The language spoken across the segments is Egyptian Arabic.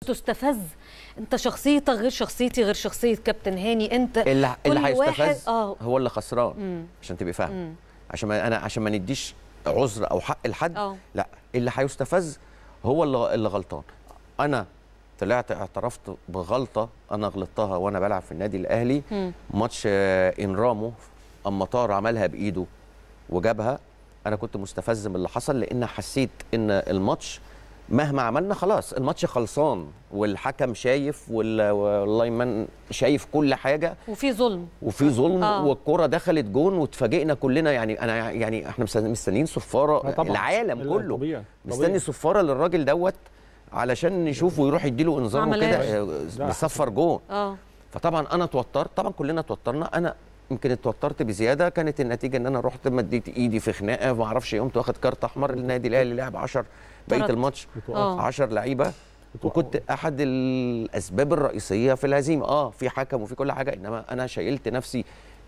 تستفز انت شخصيتك غير شخصيتي غير شخصيه كابتن هاني انت اللي كل اللي واحد- هيستفز اه هو اللي خسران مم. عشان تبقي فاهم مم. عشان ما انا عشان ما نديش عذر او حق لحد اه لا اللي هيستفز هو اللي اللي غلطان انا طلعت اعترفت بغلطه انا غلطتها وانا بلعب في النادي الاهلي مم. ماتش آه، انرامو اما طار عملها بايده وجابها انا كنت مستفز من اللي حصل لان حسيت ان الماتش مهما عملنا خلاص الماتش خلصان والحكم شايف وال- واللايمان شايف كل حاجه وفي ظلم وفي ظلم آه. والكره دخلت جون واتفاجئنا كلنا يعني انا يعني احنا مستنيين- مستنيين صفاره آه طبعاً. العالم لا، كله طبيعي. مستني طبيعي. صفاره للراجل دوت علشان نشوفه ويروح يديله انذار عملهاش. وكده آه، لا. بيصفر جون اه فطبعا انا اتوترت طبعا كلنا اتوترنا انا يمكن اتوترت بزياده كانت النتيجه ان انا رحت مديت ايدي في خناقه ما اعرفش قمت واخد كارت احمر النادي الاهلي لعب 10 بقيه طرد. الماتش اه 10 لعيبه وكنت احد الاسباب الرئيسيه في الهزيمه اه في حكم وفي كل حاجه انما انا شيلت نفسي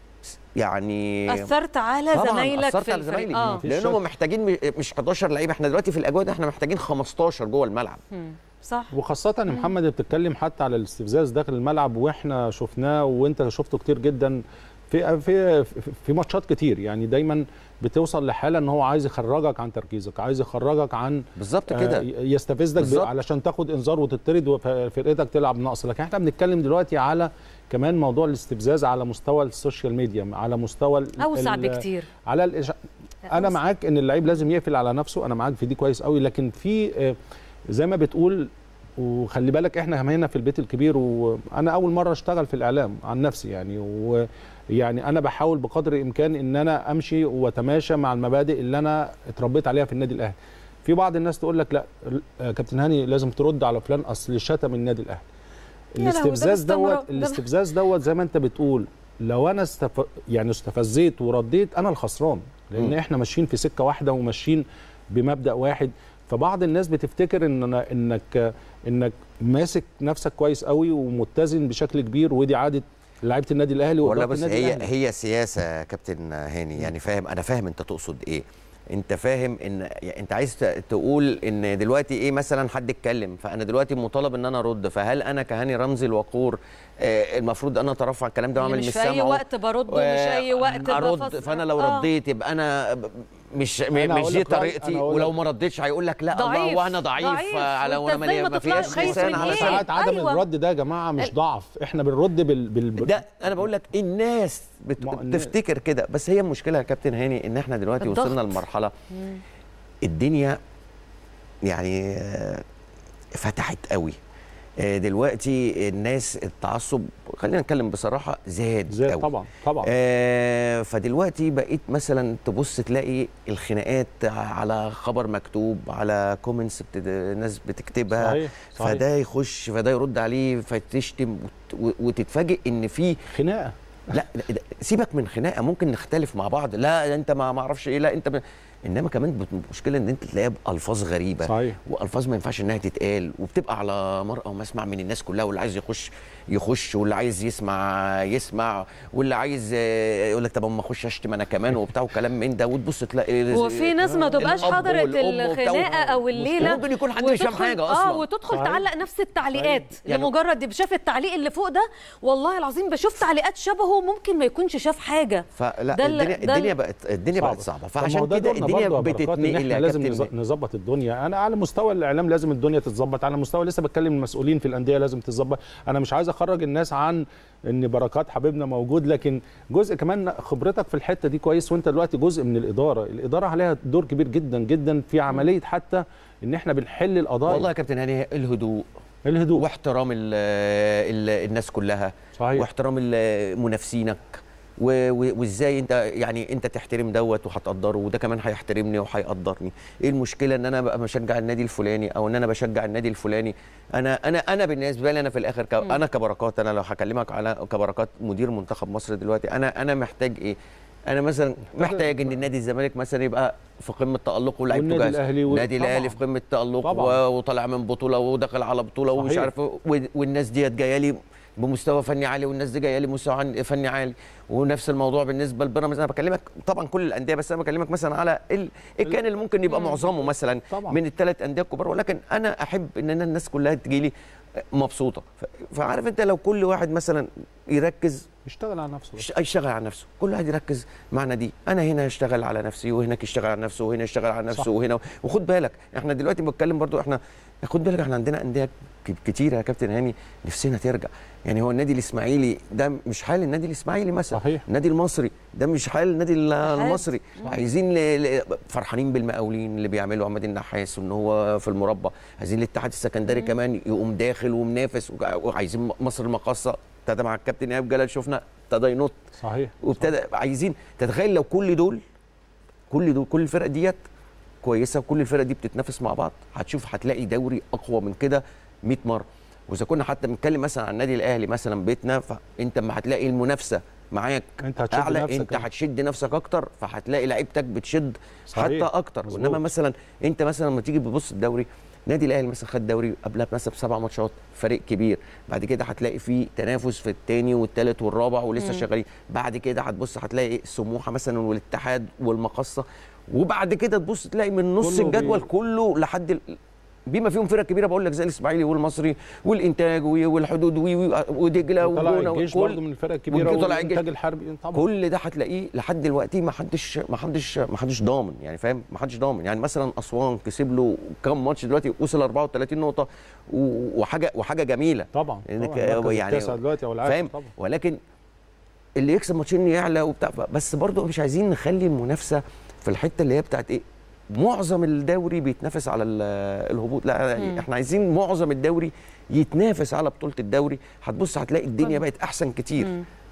يعني اثرت على طبعاً زمايلك أثرت في على الفريق زمايلي اه مفيش لان شك. هم محتاجين م- مش 11 لعيبه احنا دلوقتي في الاجواء دي احنا محتاجين 15 جوه الملعب مم. صح وخاصة ان محمد بتتكلم حتى على الاستفزاز داخل الملعب واحنا شفناه وانت شفته كتير جدا في في في ماتشات كتير يعني دايما بتوصل لحاله ان هو عايز يخرجك عن تركيزك عايز يخرجك عن بالظبط آه، كده يستفزك ب- بالظبط. علشان تاخد انذار وتطرد وفرقتك تلعب نقص لكن احنا بنتكلم دلوقتي على كمان موضوع الاستفزاز على مستوى السوشيال ميديا على مستوى ال- اوسع ال- بكتير على الإش... انا أوسع. معاك ان اللعيب لازم يقفل على نفسه انا معاك في دي كويس قوي لكن في آه، زي ما بتقول وخلي بالك احنا هنا في البيت الكبير وانا اول مره اشتغل في الاعلام عن نفسي يعني ويعني انا بحاول بقدر الامكان ان انا امشي واتماشى مع المبادئ اللي انا اتربيت عليها في النادي الاهلي في بعض الناس تقول لك لا آه، كابتن هاني لازم ترد على فلان اصل شتم النادي الاهلي يا لهوي، ده الاستفزاز باستمرار. دوت ده- الاستفزاز دوت زي ما انت بتقول لو انا استف... يعني استفزيت ورديت انا الخسران لان مم. احنا ماشيين في سكه واحده وماشيين بمبدا واحد فبعض الناس بتفتكر ان أنا انك انك ماسك نفسك كويس قوي ومتزن بشكل كبير ودي عاده لعيبه النادي الاهلي ولا وإدارة بس النادي هي الأهلي. هي سياسه يا كابتن هاني يعني فاهم انا فاهم انت تقصد ايه انت فاهم ان يعني انت عايز ت- تقول ان دلوقتي ايه مثلا حد اتكلم فانا دلوقتي مطالب ان انا ارد فهل انا كهاني رمزي الوقور آه المفروض انا اترفع الكلام ده يعني واعمل مش مش في اي سامعه وقت برد ومش اي وقت ارد بفصل. فانا لو آه. رديت يبقى انا ب- مش م- أنا مش هقول دي لك رأي- طريقتي أنا هقول ولو لك- ما ردتش هيقول لك لا ضعيف، الله وانا ضعيف, ضعيف. على وأنت وانا إزاي ما ما فيهاش تطلعش خايف لسان من على إيه؟ ساعات ساعات عدم أيوة. الرد ده يا جماعه مش ضعف احنا بنرد بال, بال... ده انا بقول لك الناس بت... ما هو الناس- بتفتكر كده بس هي المشكله يا كابتن هاني ان احنا دلوقتي الضغط. وصلنا لمرحله مم. الدنيا يعني آه، فتحت قوي آه، دلوقتي الناس التعصب خلينا نتكلم بصراحه زاد زي قوي. طبعا طبعا آه فدلوقتي بقيت مثلا تبص تلاقي الخناقات على خبر مكتوب على كومنتس بت... ناس بتكتبها صحيح صحيح فده يخش فده يرد عليه فتشتم وت... وتتفاجئ ان في خناقه لا لا، ده- سيبك من خناقه ممكن نختلف مع بعض لا انت ما ما اعرفش ايه لا انت ب... انما كمان بت- المشكله ان انت تلاقيها بالفاظ غريبه صحيح والفاظ ما ينفعش انها تتقال وبتبقى على مرأى ومسمع من الناس كلها واللي عايز يخش يخش واللي عايز يسمع يسمع واللي عايز آه، يقول لك طب اما اخش اشتم انا كمان وبتاع وكلام من ده وتبص تلاقي وفي ناس ما تبقاش الأب حضرت والأم وبتاع. الخناقه او الليله ممكن يكون حد مش فاهم وتدخل- حاجه اصلا اه وتدخل صحيح. تعلق نفس التعليقات يعني- لمجرد شاف التعليق اللي فوق ده والله العظيم بشوف تعليقات شبهه ممكن ما يكونش شاف حاجه فلا ده اللي- الدنيا ده الدنيا اللي- بقت الدنيا بقت صعبه طب ما هو فعشان ده كده دورنا الدنيا برضه يا بركات، إن بتتنقل احنا يا لازم كابتن نز- نظبط الدنيا انا على مستوى الاعلام لازم الدنيا تتظبط على مستوى لسه بتكلم المسؤولين في الانديه لازم تتظبط انا مش عايز اخرج الناس عن ان بركات حبيبنا موجود لكن جزء كمان خبرتك في الحته دي كويس وانت دلوقتي جزء من الاداره الاداره عليها دور كبير جدا جدا في عمليه حتى ان احنا بنحل القضايا والله يا كابتن هاني الهدوء الهدوء واحترام ال ال الناس كلها صحيح واحترام ال- منافسينك و- و- وازاي انت يعني انت تحترم دوت وهتقدره وده كمان هيحترمني وهيقدرني ايه المشكله ان انا ابقى بشجع النادي الفلاني او ان انا بشجع النادي الفلاني انا انا انا بالنسبه لي انا في الاخر ك... انا كبركات انا لو هكلمك على كبركات مدير منتخب مصر دلوقتي انا انا محتاج ايه انا مثلا محتاج ان النادي الزمالك مثلا يبقى في قمه تألقه ولاعيبته والنادي جاهزه الأهلي و- النادي الاهلي طبعاً. في قمه تألق طبعاً. و- وطالع من بطوله وداخل على بطوله ومش صحيح. عارف إيه، و- والناس ديت جايه لي بمستوى فني عالي والناس دي جايه لي مستوى عن- فني عالي ونفس الموضوع بالنسبه لبيراميدز انا بكلمك طبعا كل الانديه بس انا بكلمك مثلا على ال- إيه كان اللي ممكن يبقى معظمه مثلا طبعاً. من الثلاث انديه الكبار ولكن انا احب ان أنا الناس كلها تجي لي مبسوطه ف- فعارف انت لو كل واحد مثلا يركز يشتغل على نفسه بس. يش- يشتغل على نفسه كل واحد يركز مع نادي انا هنا اشتغل على نفسي وهناك يشتغل على نفسه وهنا يشتغل على نفسه صح. وهنا وخد بالك احنا دلوقتي بنتكلم برضو احنا خد بالك احنا عندنا انديه ك- كتيره يا كابتن هاني نفسنا ترجع يعني هو النادي الاسماعيلي ده مش حال النادي الاسماعيلي مثلا صحيح. النادي المصري ده مش حال النادي ال- حال. المصري عايزين ل... ل... فرحانين بالمقاولين اللي بيعملوا عماد النحاس وان هو في المربع عايزين الاتحاد السكندري كمان يقوم داخل ومنافس وع- وعايزين مصر المقاصه ابتدى مع الكابتن ايهاب جلال شفنا ابتدى ينط صحيح وابتدى عايزين تتخيل لو كل دول كل دول كل الفرق ديت كويسه وكل الفرق دي بتتنافس مع بعض هتشوف هتلاقي دوري اقوى من كده 100 مره واذا كنا حتى بنتكلم مثلا عن النادي الاهلي مثلا بيتنا فانت اما هتلاقي المنافسه معاك انت هتشد اعلى نفسك انت كمان. هتشد نفسك اكتر فهتلاقي لعيبتك بتشد صحيح. حتى اكتر مظبوط. وانما مثلا انت مثلا لما تيجي تبص الدوري نادي الاهلي مثلا خد دوري قبلها مثلا بسبع ماتشات فريق كبير بعد كده هتلاقي فيه تنافس في الثاني والثالث والرابع ولسه شغالين بعد كده هتبص هتلاقي سموحه مثلا والاتحاد والمقصه وبعد كده تبص تلاقي من نص كله الجدول بي- كله لحد ال... بما فيهم فرق كبيره بقول لك زي الاسماعيلي والمصري والانتاج و- والحدود و- و- ودجله طلع والجونه الجيش وكل- برضه من الفرق الكبيره والجيش طلع والانتاج الجيش. الحربي طبعا كل ده هتلاقيه لحد دلوقتي ما حدش ما حدش ما حدش ضامن يعني فاهم ما حدش ضامن يعني مثلا اسوان كسب له كام ماتش دلوقتي وصل 34 نقطه و- وحاجه وحاجه جميله طبعا لأنك طبعا المركز يعني التاسع دلوقتي او العاشر فاهم طبعا ولكن اللي يكسب ماتشين يعلى وبتاع بس برضه مش عايزين نخلي المنافسه في الحته اللي هي بتاعت ايه معظم الدوري بيتنافس على ال- الهبوط لا مم. احنا عايزين معظم الدوري يتنافس على بطوله الدوري هتبص هتلاقي الدنيا طبعا. بقت احسن كتير مم.